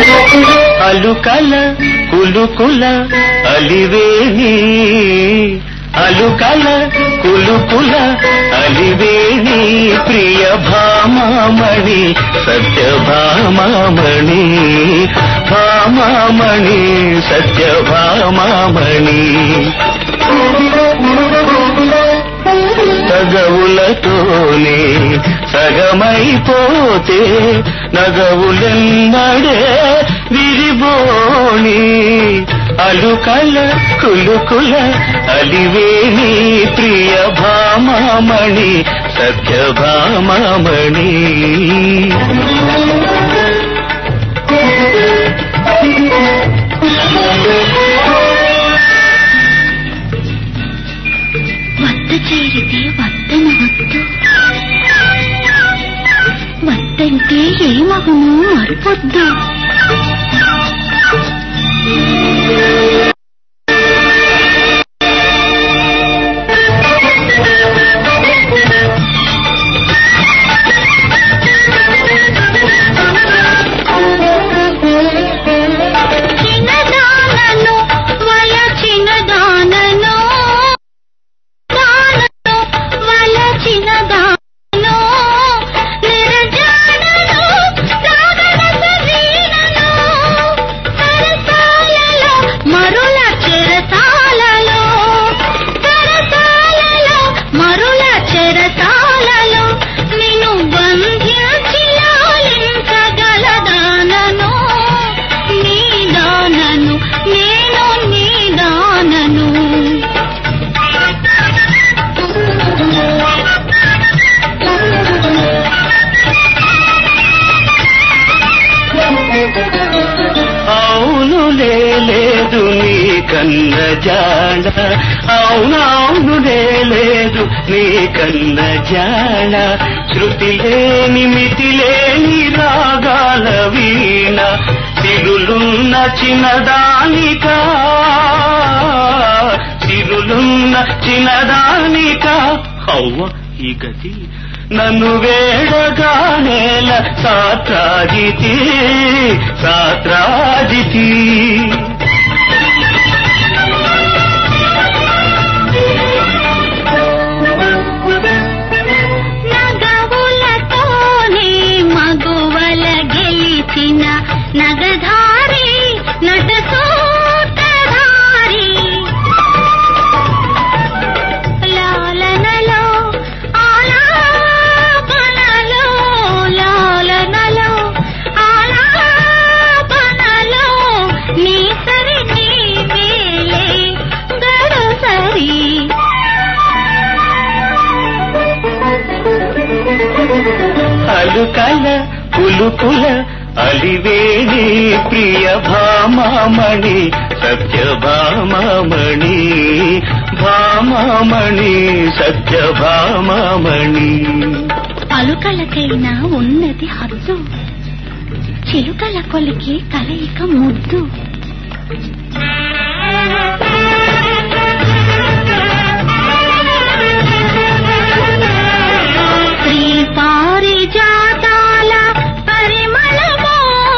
అలుకల కులుకుల అలివేణి అలుకల కులుకుల అలివేణి ప్రియ భామామణి సత్య భామామణి భామామణి సత్య భామామణి తగవులతోనే సగమైపోతే నగవులెన్నడే విరిబోణి అలుకల కులుకుల అలివేణి ప్రియ భామామణి సత్య భామామణి వద్ద చేరితే వద్దన వద్దు వద్దంటే ఏమగును అరుపొద్దు చిన్నదానను వల చిన్నదానను దానను వల చిన్నదానను నిరజానను సాగరస వీణను సరసాలలో మరుల చెరసాలలో సరసాలలో మరుల చెరసాలలో నిన్ను బంధించి లాలించగలదానను నీదానను నేను నీదానను అవును లేదు నీ కన్న జాడ అవునవును లేదు నీ కన్న జాడ శృతి లేని మితి లేని రాగాల వీణ సిరులున్న చిన్నదానిక సిరులున్న చిన్నదానిక అవ్వ ఈ గతి నన్ను వేడగానేల సాత్రాజితి సాత్రాజితి నగవులతోనే మగువల గెలిచిన నగధారి నటసూటధారి లాలనలో ఆలాపనలో లాలనలో ఆలాపనలో నీ సరి నీ వేలే గడసరి అలుకల పులుకుల అలివేణి ప్రియ భామామణి సత్య భామామణి భామామణి సత్య భామామణి పలుకలకైనా ఉన్నది హద్దు చిలుకల కొలికి కలయిక ముద్దు శ్రీ పారిజాతాల పరిమళమో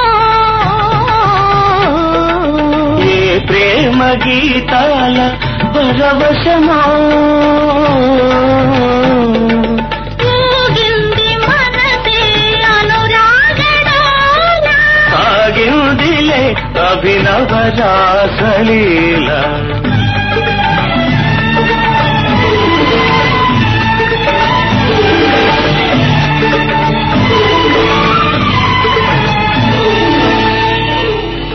ఏ ప్రేమ గీతాల పరవశమో ఊగింది మనసే అనురాగడాల సాగిందిలే అభినవ రాసలీల